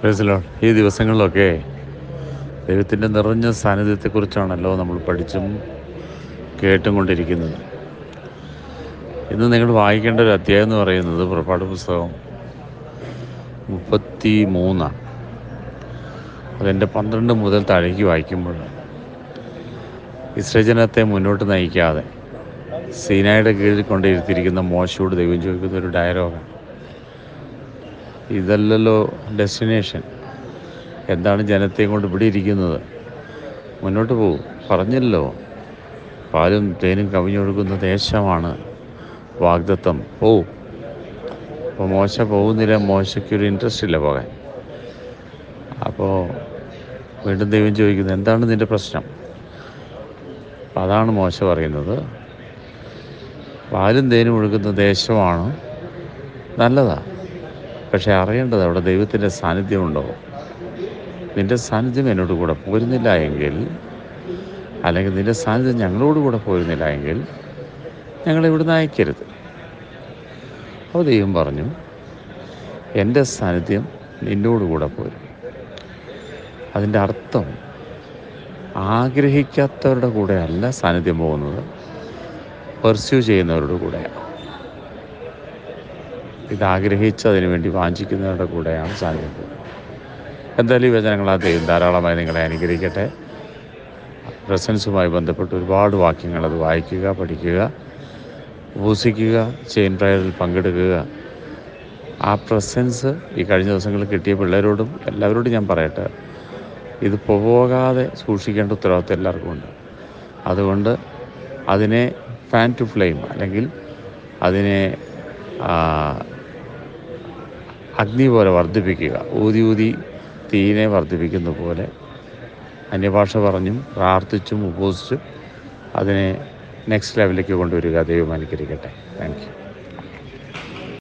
മനസ്സിലോ ഈ ദിവസങ്ങളിലൊക്കെ ദൈവത്തിൻ്റെ നിറഞ്ഞ സാന്നിധ്യത്തെക്കുറിച്ചാണല്ലോ നമ്മൾ പഠിച്ചും കേട്ടും കൊണ്ടിരിക്കുന്നത് ഇന്ന് നിങ്ങൾ വായിക്കേണ്ട ഒരു അധ്യായം എന്ന് പറയുന്നത് പുറപ്പാട് പുസ്തകം മുപ്പത്തി മൂന്നാണ് അതെൻ്റെ പന്ത്രണ്ട് മുതൽ താഴേക്ക് വായിക്കുമ്പോൾ ഇസ്രജനത്തെ മുന്നോട്ട് നയിക്കാതെ സീനായുടെ കീഴിൽ കൊണ്ടിരുത്തിയിരിക്കുന്ന മോശയോട് ദൈവം ചോദിക്കുന്ന ഒരു ഡയലോഗാണ് ഇതല്ലല്ലോ ഡെസ്റ്റിനേഷൻ എന്താണ് ജനത്തെയും കൊണ്ട് ഇവിടെ ഇരിക്കുന്നത് മുന്നോട്ട് പോകും പറഞ്ഞല്ലോ പാലും തേനും കവിഞ്ഞൊഴുകുന്ന ദേശമാണ് വാഗ്ദത്തം പോവും അപ്പോൾ മോശ പോകുന്നില്ല മോശയ്ക്കൊരു ഇൻട്രസ്റ്റ് ഇല്ല പോകാൻ അപ്പോൾ വീണ്ടും ദൈവം ചോദിക്കുന്നത് എന്താണ് നിൻ്റെ പ്രശ്നം അപ്പം അതാണ് മോശ പറയുന്നത് പാലും തേനും ഒഴുകുന്ന ദേശമാണ് നല്ലതാണ് പക്ഷേ അറിയേണ്ടത് അവിടെ ദൈവത്തിൻ്റെ സാന്നിധ്യമുണ്ടോ നിൻ്റെ സാന്നിധ്യം എന്നോട് കൂടെ പോരുന്നില്ല എങ്കിൽ അല്ലെങ്കിൽ നിൻ്റെ സാന്നിധ്യം ഞങ്ങളോട് കൂടെ പോരുന്നില്ല എങ്കിൽ ഞങ്ങളെ ഇവിടുന്ന് അയക്കരുത് അപ്പോൾ ദൈവം പറഞ്ഞു എൻ്റെ സാന്നിധ്യം നിന്നോട് കൂടെ പോരും അതിൻ്റെ അർത്ഥം ആഗ്രഹിക്കാത്തവരുടെ കൂടെ അല്ല സാന്നിധ്യം പോകുന്നത് പെർസ്യൂ ചെയ്യുന്നവരുടെ കൂടെയാണ് ഇത് ആഗ്രഹിച്ച് അതിനു വേണ്ടി വാഞ്ചിക്കുന്നവരുടെ കൂടെയാണ് സാന്നിധ്യം പോകുന്നത് എന്തായാലും ഈ വചനങ്ങൾ ആ ദൈവം ധാരാളമായി നിങ്ങളെ അനുഗ്രഹിക്കട്ടെ പ്രസൻസുമായി ബന്ധപ്പെട്ട് ഒരുപാട് വാക്യങ്ങൾ അത് വായിക്കുക പഠിക്കുക ഉപസിക്കുക ചെയിൻ പ്രയറിൽ പങ്കെടുക്കുക ആ പ്രസൻസ് ഈ കഴിഞ്ഞ ദിവസങ്ങളിൽ കിട്ടിയ പിള്ളേരോടും എല്ലാവരോടും ഞാൻ പറയട്ടെ ഇത് പോകാതെ സൂക്ഷിക്കേണ്ട ഉത്തരവാദിത്വം എല്ലാവർക്കും ഉണ്ട് അതുകൊണ്ട് അതിനെ ഫാൻ ടു ഫ്ലെയിം അല്ലെങ്കിൽ അതിനെ അഗ്നി പോലെ വർദ്ധിപ്പിക്കുക ഊതി ഊതി തീനെ വർദ്ധിപ്പിക്കുന്ന പോലെ അന്യഭാഷ പറഞ്ഞും പ്രാർത്ഥിച്ചും ഉപസിച്ചും അതിനെ നെക്സ്റ്റ് ലെവലിലേക്ക് കൊണ്ടുവരിക ദൈവം അനുകരിക്കട്ടെ താങ്ക് യു